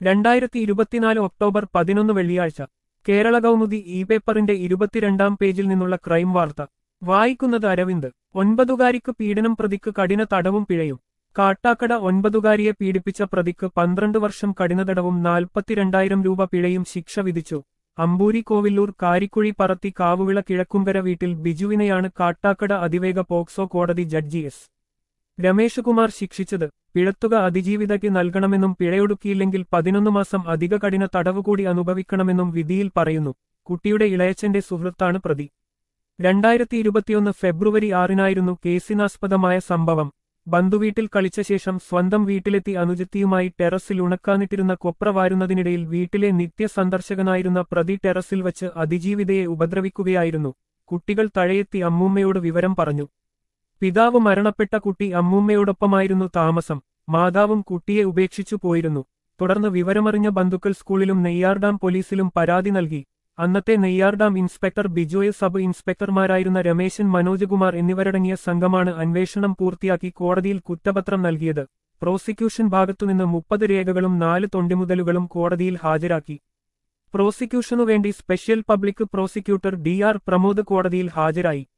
രണ്ടായിരത്തി ഇരുപത്തിനാല് ഒക്ടോബർ പതിനൊന്ന് വെള്ളിയാഴ്ച കേരള കൗമുദി ഇ പേപ്പറിന്റെ ഇരുപത്തിരണ്ടാം പേജിൽ നിന്നുള്ള ക്രൈം വാർത്ത വായിക്കുന്നത് അരവിന്ദ് ഒൻപതുകാരിക്ക് പീഡനം പ്രതിക്ക് കഠിന തടവും പിഴയും കാട്ടാക്കട ഒൻപതുകാരിയെ പീഡിപ്പിച്ച പ്രതിക്ക് പന്ത്രണ്ട് വർഷം കഠിന തടവും നാൽപ്പത്തിരണ്ടായിരം രൂപ പിഴയും ശിക്ഷ വിധിച്ചു അമ്പൂരി കോവില്ലൂർ കാരിക്കുഴി പറത്തി കാവുവിള കിഴക്കുംകര വീട്ടിൽ ബിജുവിനെയാണ് കാട്ടാക്കട അതിവേഗ പോക്സോ കോടതി ജഡ്ജി എസ് രമേശ് കുമാർ ശിക്ഷിച്ചത് പിഴത്തുക അതിജീവിതയ്ക്ക് നൽകണമെന്നും പിഴയൊടുക്കിയില്ലെങ്കിൽ പതിനൊന്ന് മാസം അധിക കഠിന തടവ് കൂടി അനുഭവിക്കണമെന്നും വിധിയിൽ പറയുന്നു കുട്ടിയുടെ ഇളയച്ചന്റെ സുഹൃത്താണ് പ്രതി രണ്ടായിരത്തി ഇരുപത്തിയൊന്ന് ഫെബ്രുവരി ആറിനായിരുന്നു കേസിനാസ്പദമായ സംഭവം ബന്ധുവീട്ടിൽ കളിച്ച ശേഷം സ്വന്തം വീട്ടിലെത്തി അനുജത്തിയുമായി ടെറസിൽ ഉണക്കാനിട്ടിരുന്ന കൊപ്ര വാരുന്നതിനിടയിൽ വീട്ടിലെ നിത്യസന്ദർശകനായിരുന്ന പ്രതി ടെറസിൽ വച്ച് അതിജീവിതയെ ഉപദ്രവിക്കുകയായിരുന്നു കുട്ടികൾ തഴയെത്തി അമ്മൂമ്മയോട് വിവരം പറഞ്ഞു പിതാവ് മരണപ്പെട്ട കുട്ടി അമ്മൂമ്മയോടൊപ്പമായിരുന്നു താമസം മാതാവും കുട്ടിയെ ഉപേക്ഷിച്ചു പോയിരുന്നു തുടർന്ന് വിവരമറിഞ്ഞ ബന്ധുക്കൾ സ്കൂളിലും നെയ്യാർഡാം പോലീസിലും പരാതി നൽകി അന്നത്തെ നെയ്യാർഡാം ഇൻസ്പെക്ടർ ബിജോയ് സബ് ഇൻസ്പെക്ടർമാരായിരുന്ന രമേശൻ മനോജ്കുമാർ എന്നിവരടങ്ങിയ സംഘമാണ് അന്വേഷണം പൂർത്തിയാക്കി കോടതിയിൽ കുറ്റപത്രം നൽകിയത് പ്രോസിക്യൂഷൻ ഭാഗത്തുനിന്ന് മുപ്പത് രേഖകളും നാല് തൊണ്ടിമുതലുകളും കോടതിയിൽ ഹാജരാക്കി പ്രോസിക്യൂഷനുവേണ്ടി special public prosecutor D R Pramod കോടതിയിൽ ഹാജരായി